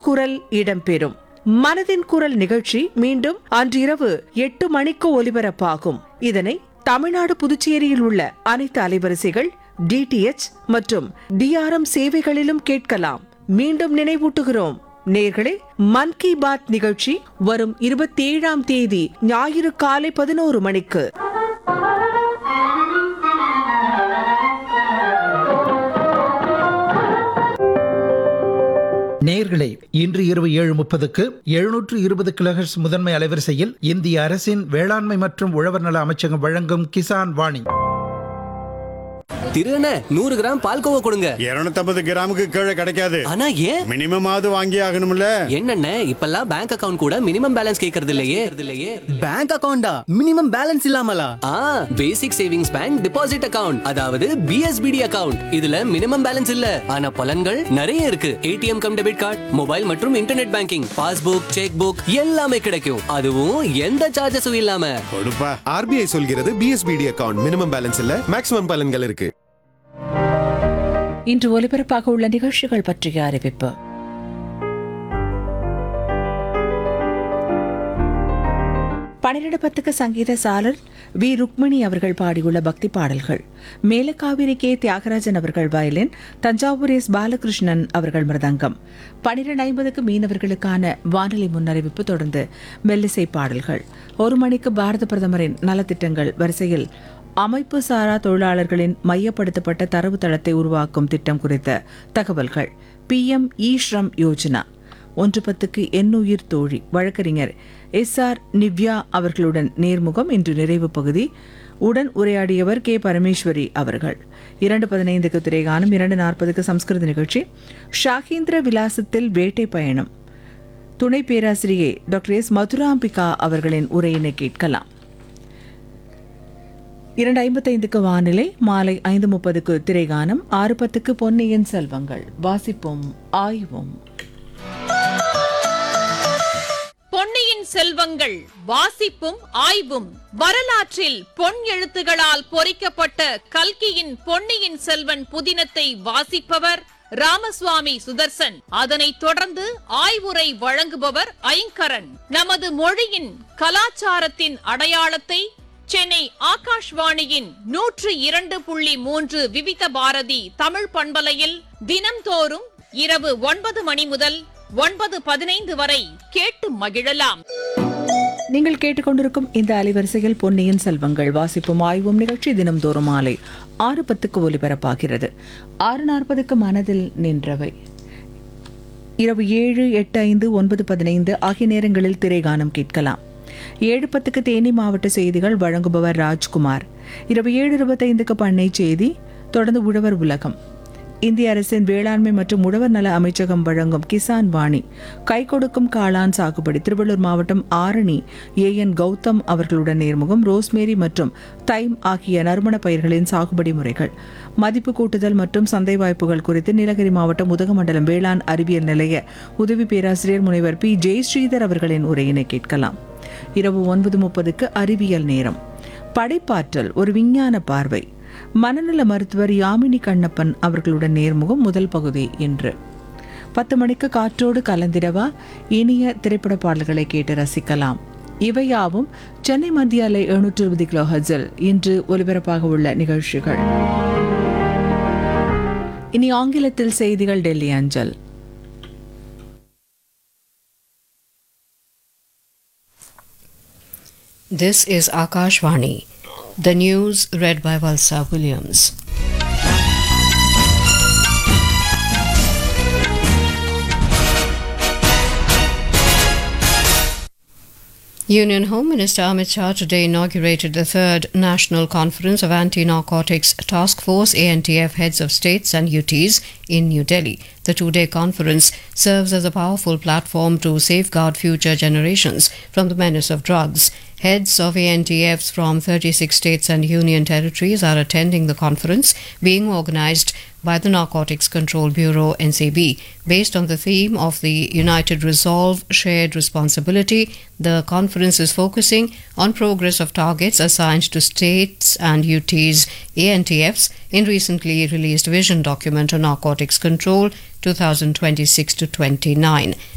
குரல் இடம்பெறும் மனதின் குரல் நிகழ்ச்சி மீண்டும் அன்றிரவு எட்டு மணிக்கு ஒலிபரப்பாகும் இதனை தமிழ்நாடு புதுச்சேரியில் உள்ள அனைத்து அலைவரிசைகள் டிடிஎச் மற்றும் டிஆர்எம் சேவைகளிலும் கேட்கலாம் மீண்டும் நினைவூட்டுகிறோம் நேர்களே மன் கி பாத் நிகழ்ச்சி வரும் இருபத்தி ஏழாம் தேதி ஞாயிறு காலை பதினோரு மணிக்கு நேயர்களே இன்று இரவு ஏழு முப்பதுக்கு எழுநூற்று இருபது கிலோஹெர்ட்ஸ் முதன்மை அலைவரிசையில் இந்திய அரசின் வேளாண்மை மற்றும் உழவர் நல அமைச்சகம் வழங்கும் கிசான் வாணி திரு அண்ணே, நூறு கிராம் பால்கோவா கொடுங்க இருநூத்தம்பது கிராமுக்கு கீழே கிடைக்காது ஆனா ஏன் மினிமம் ஆவது வாங்கி ஆகணும்ல என்னண்ணே இப்பெல்லாம் பேங்க் அக்கவுண்ட் கூட மினிமம் பேலன்ஸ் கேக்குறது இல்லையே இல்லையே பேங்க் அக்கவுண்டா மினிமம் பேலன்ஸ் இல்லாமலா ஆ basic savings bank deposit account அதாவது பிஎஸ்பிடி அக்கவுண்ட் இதுல மினிமம் பேலன்ஸ் இல்ல ஆனா பலன்கள் நிறைய இருக்கு ATM cum debit card mobile மற்றும் internet banking passbook cheque book எல்லாமே கிடைக்கும் அதுவும் எந்த சார்ஜஸும் இல்லாம கொடுப்பா ஆர்பிஐ சொல்கிறது பிஎஸ்பிடி அக்கவுண்ட் மினிமம் பேலன்ஸ் இல்ல மேக்ஸிமம் பலன்கள் இருக்கு இன்று ஒலிபரப்பாக உள்ள நிகழ்ச்சிகள் பற்றிய அறிவிப்பு பன்னிரண்டு பத்துக்கு சங்கீத சாலர் வி ருக்மிணி அவர்கள் பாடியுள்ள பக்தி பாடல்கள் மேலக்காவிரி கே தியாகராஜன் அவர்கள் வயலின் தஞ்சாவூர் எஸ் பாலகிருஷ்ணன் அவர்கள் மிருதங்கம் பன்னிரண்டு ஐம்பதுக்கு மீனவர்களுக்கான வானொலி முன்னறிவிப்பு தொடர்ந்து மெல்லிசை பாடல்கள் ஒரு மணிக்கு பாரத பிரதமரின் நலத்திட்டங்கள் வரிசையில் அமைப்பு சாரா தொழிலாளர்களின் மையப்படுத்தப்பட்ட தரவுத்தளத்தை உருவாக்கும் திட்டம் குறித்த தகவல்கள் பிஎம் இ ஸ்ரம் யோஜனா ஒன்று பத்துக்கு எண்ணுயிர் தோழி வழக்கறிஞர் எஸ் ஆர் நிவ்யா அவர்களுடன் நேர்முகம் இன்று நிறைவு பகுதி உடன் உரையாடியவர் கே பரமேஸ்வரி அவர்கள் இரண்டு பதினைந்துக்கு திரைகானம் இரண்டு நாற்பதுக்கு சம்ஸ்கிருத நிகழ்ச்சி ஷாகேந்திர விலாசத்தில் வேட்டை பயணம் துணை பேராசிரியை டாக்டர் எஸ் மதுராம்பிகா அவர்களின் உரையினை கேட்கலாம் இரண்டு ஐம்பத்தைந்துக்கு வானிலை மாலை ஐந்து முப்பதுக்கு திரைகானம் ஆறு பத்துக்கு பொன்னியின் செல்வங்கள் வாசிப்போம் ஆய்வும் பொன்னியின் செல்வங்கள் வாசிப்பும் ஆய்வும் வரலாற்றில் பொன் எழுத்துகளால் பொறிக்கப்பட்ட கல்கியின் பொன்னியின் செல்வன் புதினத்தை வாசிப்பவர் ராமசுவாமி சுதர்சன் அதனைத் தொடர்ந்து ஆய்வுரை வழங்குபவர் ஐங்கரன் நமது மொழியின் கலாச்சாரத்தின் அடையாளத்தை சென்னை ஆகாஷ்வாணியின் நூற்று இரண்டு புள்ளி மூன்று விவித பாரதி தமிழ் பண்பலையில் தினம்தோறும் இரவு ஒன்பது மணி முதல் ஒன்பது பதினைந்து வரை கேட்டு மகிழலாம் நீங்கள் கேட்டுக்கொண்டிருக்கும் இந்த அலைவரிசையில் பொன்னியின் செல்வங்கள் வாசிப்பும் ஆய்வும் நிகழ்ச்சி தினம்தோறும் மாலை ஆறு பத்துக்கு ஒலிபரப்பாகிறது ஆறு நாற்பதுக்கு மனதில் நின்றவை இரவு ஏழு எட்டு ஐந்து ஒன்பது பதினைந்து ஆகிய நேரங்களில் திரைகானம் கேட்கலாம் ஏழு பத்துக்கு தேனி மாவட்ட செய்திகள் வழங்குபவர் ராஜ்குமார் இரவு ஏழு இருபத்தைந்துக்கு பண்ணை செய்தி தொடர்ந்து உழவர் உலகம் இந்திய அரசின் வேளாண்மை மற்றும் உழவர் நல அமைச்சகம் வழங்கும் கிசான் வாணி கை கொடுக்கும் காளான் சாகுபடி திருவள்ளூர் மாவட்டம் ஆரணி ஏ என் கௌதம் அவர்களுடன் நேர்முகம் ரோஸ்மேரி மற்றும் தைம் ஆகிய நறுமண பயிர்களின் சாகுபடி முறைகள் மதிப்பு கூட்டுதல் மற்றும் சந்தை வாய்ப்புகள் குறித்து நீலகிரி மாவட்டம் உதகமண்டலம் வேளாண் அறிவியல் நிலைய உதவி பேராசிரியர் முனைவர் பி ஜெயஸ்ரீதர் அவர்களின் உரையினை கேட்கலாம் இரவு ஒன்பது முப்பதுக்கு அறிவியல் நேரம் படைப்பாற்றல் ஒரு விஞ்ஞான பார்வை மனநல மருத்துவர் யாமினி கண்ணப்பன் அவர்களுடன் நேர்முகம் முதல் பகுதி இன்று பத்து மணிக்கு காற்றோடு கலந்திடவா இனிய திரைப்பட பாடல்களை கேட்டு ரசிக்கலாம் இவையாவும் சென்னை மத்திய அலை எழுநூற்று இருபது கிலோ ஹர்ட்ஸில் இன்று ஒலிபரப்பாக உள்ள நிகழ்ச்சிகள் இனி ஆங்கிலத்தில் செய்திகள் டெல்லி அஞ்சல் This is Akashvani. The news read by Valsa Williams. Union Home Minister Amit Shah today inaugurated the third National Conference of Anti-Narcotics Task Force ANTF heads of states and UTs in New Delhi. The two-day conference serves as a powerful platform to safeguard future generations from the menace of drugs. Heads of ANTFs from 36 states and union territories are attending the conference being organized by the Narcotics Control Bureau NCB. Based on the theme of the United Resolve Shared Responsibility, the conference is focusing on progress of targets assigned to states and UTs ANTFs in recently released vision document on narcotics control 2026 to 29.